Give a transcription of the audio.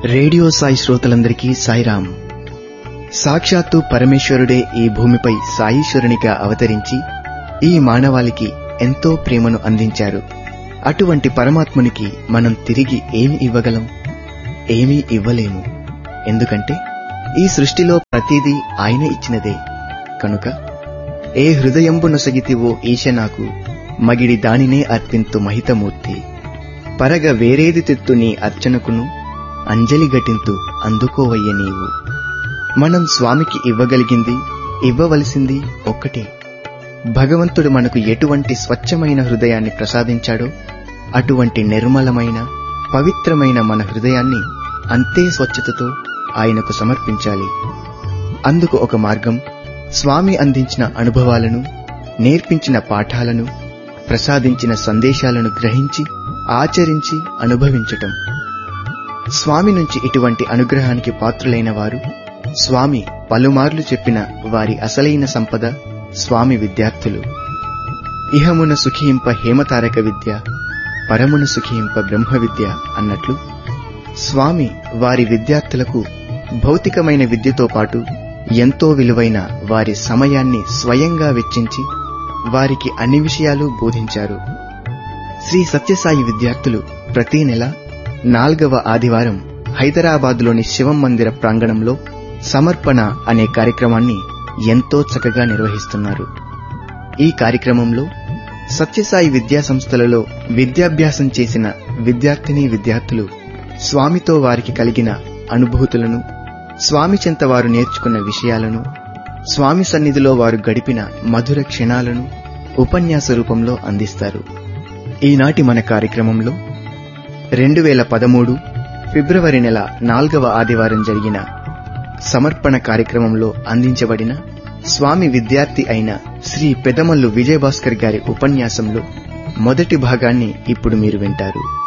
radio Sai శ్రోతలందరికీ సాయిరాం సాక్షాత్తు పరమేశ్వరుడే ఈ భూమిపై సాయీశ్వరునిగా అవతరించి ఈ మానవాళికి ఎంతో ప్రేమను అందించారు అటువంటి పరమాత్మునికి మనం తిరిగి ఏమి ఇవ్వగలం ఏమీ ఇవ్వలేము ఎందుకంటే ఈ సృష్టిలో ప్రతిదీ ఆయన ఇచ్చినదే కనుక ఏ హృదయంబు నొసగితివో ఈశ నాకు మగిడి దానినే అర్పింతు మహితమూర్తి పరగ వేరేది తెత్తు నీ అర్చనకును అంజలి గటింతు అందుకోవయ్య నీవు మనం స్వామికి ఇవ్వగలిగింది ఇవ్వవలసింది ఒక్కటే భగవంతుడు మనకు ఎటువంటి స్వచ్ఛమైన హృదయాన్ని ప్రసాదించాడో అటువంటి నిర్మలమైన పవిత్రమైన మన హృదయాన్ని అంతే స్వచ్ఛతతో ఆయనకు సమర్పించాలి అందుకు ఒక మార్గం స్వామి అందించిన అనుభవాలను నేర్పించిన పాఠాలను ప్రసాదించిన సందేశాలను గ్రహించి ఆచరించి అనుభవించటం స్వామి నుంచి ఇటువంటి అనుగ్రహానికి పాత్రులైన వారు స్వామి పలుమార్లు చెప్పిన వారి అసలైన సంపద స్వామి విద్యార్థులు ఇహమున సుఖింప హేమతారక విద్య పరమున సుఖింప బ్రహ్మ విద్య అన్నట్లు స్వామి వారి విద్యార్థులకు భౌతికమైన విద్యతో పాటు ఎంతో విలువైన వారి సమయాన్ని స్వయంగా వెచ్చించి వారికి అన్ని విషయాలు బోధించారు శ్రీ సత్యసాయి విద్యార్థులు ప్రతి నెల నాల్గవ ఆదివారం హైదరాబాద్లోని శివం మందిర ప్రాంగణంలో సమర్పణ అనే కార్యక్రమాన్ని ఎంతో చక్కగా నిర్వహిస్తున్నారు ఈ కార్యక్రమంలో సత్యసాయి విద్యా సంస్థలలో విద్యాభ్యాసం చేసిన విద్యార్థిని విద్యార్థులు స్వామితో వారికి కలిగిన అనుభూతులను స్వామి చెంత వారు నేర్చుకున్న విషయాలను స్వామి సన్నిధిలో వారు గడిపిన మధుర క్షణాలను ఉపన్యాస రూపంలో అందిస్తారు ఈనాటి మన కార్యక్రమంలో రెండు వేల పదమూడు ఫిబ్రవరి నెల నాల్గవ ఆదివారం జరిగిన సమర్పణ కార్యక్రమంలో అందించబడిన స్వామి విద్యార్థి అయిన శ్రీ పెదమల్లు విజయభాస్కర్ గారి ఉపన్యాసంలో మొదటి భాగాన్ని ఇప్పుడు మీరు వింటారు